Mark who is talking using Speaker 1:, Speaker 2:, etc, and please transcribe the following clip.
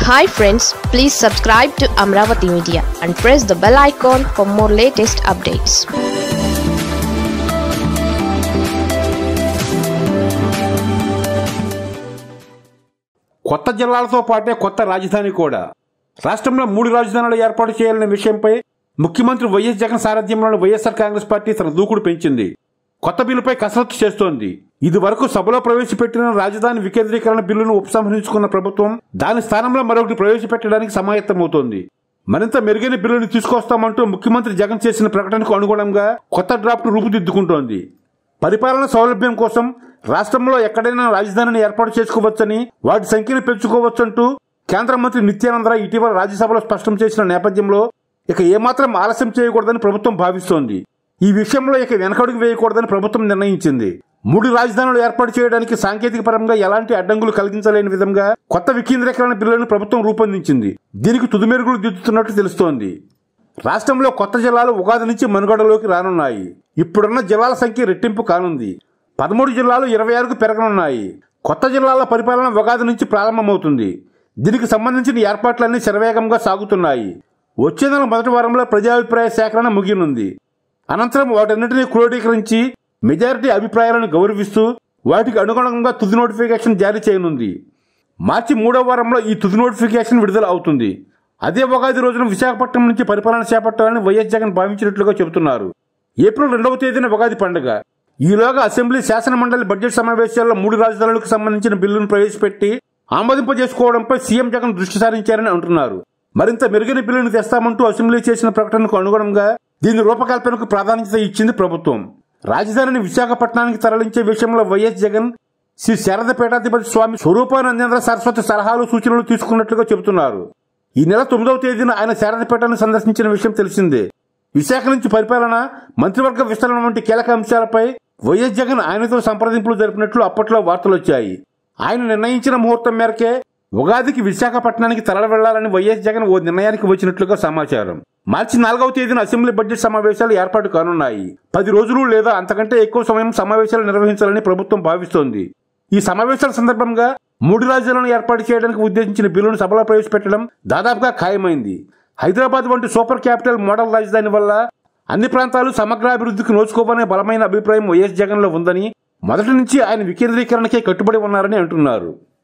Speaker 1: hi friends please subscribe to Amaravati media and press the bell icon for more latest updates
Speaker 2: కొత్త జిల్లాలతో పాటే కొత్త రాజధాని కూడా రాష్ట్రంలో మూడు రాజధానులు ఏర్పాటు చేయాలనే విషయంపై ముఖ్యమంత్రి వైఎస్ జగన్ సారథ్యంలోని వైఎస్ఆర్ కాంగ్రెస్ పార్టీ తన దూకుడు పెంచింది కొత్త బిల్లుపై కసరత్తు చేస్తోంది ఇది వరకు సభలో ప్రవేశపెట్టిన రాజధాని వికేంద్రీకరణ బిల్లును ఉపసంహరించుకున్న ప్రభుత్వం దాని స్థానంలో మరొకటి ప్రవేశపెట్టడానికి సమాయత్తమవుతోంది మరింత మెరుగైన బిల్లుని తీసుకొస్తామంటూ ముఖ్యమంత్రి జగన్ చేసిన ప్రకటనకు అనుగుణంగా కొత్త డ్రాఫ్ట్ రూపుదిద్దుకుంటోంది పరిపాలన సౌలభ్యం కోసం రాష్ట్రంలో ఎక్కడైనా రాజధానిని ఏర్పాటు చేసుకోవచ్చని వాటి సంఖ్యను పెంచుకోవచ్చంటూ కేంద్ర మంత్రి నిత్యానందరావు ఇటీవల రాజ్యసభలో స్పష్టం చేసిన నేపథ్యంలో ఇక ఏమాత్రం ఆలస్యం చేయకూడదని ప్రభుత్వం భావిస్తోంది ఈ విషయంలో ఇక వెనకడుగు వేయకూడదని ప్రభుత్వం నిర్ణయించింది మూడు రాజధానులు ఏర్పాటు చేయడానికి సాంకేతిక పరంగా ఎలాంటి అడ్డంకులు కలిగించలేని విధంగా కొత్త వికేంద్రీకరణ బిల్లును ప్రభుత్వం రూపొందించింది దీనికి తుదిమెరుగులు దిద్దుతున్నట్టు తెలుస్తోంది రాష్ట్రంలో కొత్త జిల్లాలు ఉగాది నుంచి మనుగడలోకి రానున్నాయి ఇప్పుడున్న జిల్లాల సంఖ్య రెట్టింపు కానుంది పదమూడు జిల్లాలు ఇరవై ఆరుకు పెరగనున్నాయి కొత్త జిల్లాల పరిపాలన ఉగాది నుంచి ప్రారంభమవుతుంది దీనికి సంబంధించిన ఏర్పాట్లన్నీ శరవేగంగా సాగుతున్నాయి వచ్చే నెల మొదటి వారంలో ప్రజాభిప్రాయ సేకరణ ముగియనుంది అనంతరం వాటన్నిటినీ క్రోడీకరించి మెజారిటీ అభిప్రాయాలను గౌరవిస్తూ వాటికి అనుగుణంగా తుది నోటిఫికేషన్ జారీ చేయనుంది మార్చి మూడో వారంలో ఈ తుది నోటిఫికేషన్ విడుదల అవుతుంది అదే ఉగాది రోజున విశాఖపట్నం నుంచి పరిపాలన చేపట్టాలని వైఎస్ జగన్ భావించినట్లుగా చెబుతున్నారు ఏప్రిల్ రెండవ తేదీన ఉగాది పండుగ ఈలోగా అసెంబ్లీ శాసన మండలి బడ్జెట్ సమావేశాల్లో మూడు రాజధానులకు సంబంధించిన బిల్లును ప్రవేశపెట్టి ఆమోదింపజేసుకోవడంపై సీఎం జగన్ దృష్టి సారించారని అంటున్నారు మరింత మెరుగైన బిల్లును తెస్తామంటూ అసెంబ్లీ చేసిన ప్రకటనకు అనుగుణంగా దీని రూపకల్పనకు ప్రాధాన్యత ఇచ్చింది ప్రభుత్వం రాజధానిని విశాఖపట్నానికి తరలించే విషయంలో వైఎస్ జగన్ శ్రీ శారద పీఠాధిపతి స్వామి స్వరూపానందేంద్ర సరస్వతి సలహాలు సూచనలు తీసుకున్నట్లుగా చెబుతున్నారు ఈ నెల తొమ్మిదవ తేదీన ఆయన శారదపేటను సందర్శించిన విషయం తెలిసిందే విశాఖ నుంచి పరిపాలన మంత్రివర్గ విస్తరణ వంటి కీలక అంశాలపై వైఎస్ జగన్ ఆయనతో సంప్రదింపులు జరిపినట్లు అప్పట్లో వార్తలు వచ్చాయి ఆయన నిర్ణయించిన ముహూర్తం మేరకే ఉగాదికి విశాఖపట్నానికి తరలి వెళ్లాలని వైఎస్ జగన్ ఓ నిర్ణయానికి వచ్చినట్లుగా సమాచారం మార్చి నాలుగవ తేదీన అసెంబ్లీ బడ్జెట్ సమావేశాలు ఏర్పాటు కానున్నాయి పది రోజులు లేదా అంతకంటే ఎక్కువ సమయం సమావేశాలు నిర్వహించాలని ప్రభుత్వం భావిస్తోంది ఈ సమావేశాల సందర్భంగా మూడు రాజ్యాలను ఏర్పాటు చేయడానికి ఉద్దేశించిన బిల్లును సభలో ప్రవేశపెట్టడం దాదాపుగా ఖాయమైంది హైదరాబాద్ వంటి సూపర్ క్యాపిటల్ మోడల్ రాజధాని వల్ల అన్ని ప్రాంతాలు సమగ్రాభివృద్ధికి నోచుకోవనే బలమైన అభిప్రాయం వైఎస్ జగన్లో ఉందని మొదటి నుంచి ఆయన వికేంద్రీకరణకే కట్టుబడి ఉన్నారని అంటున్నారు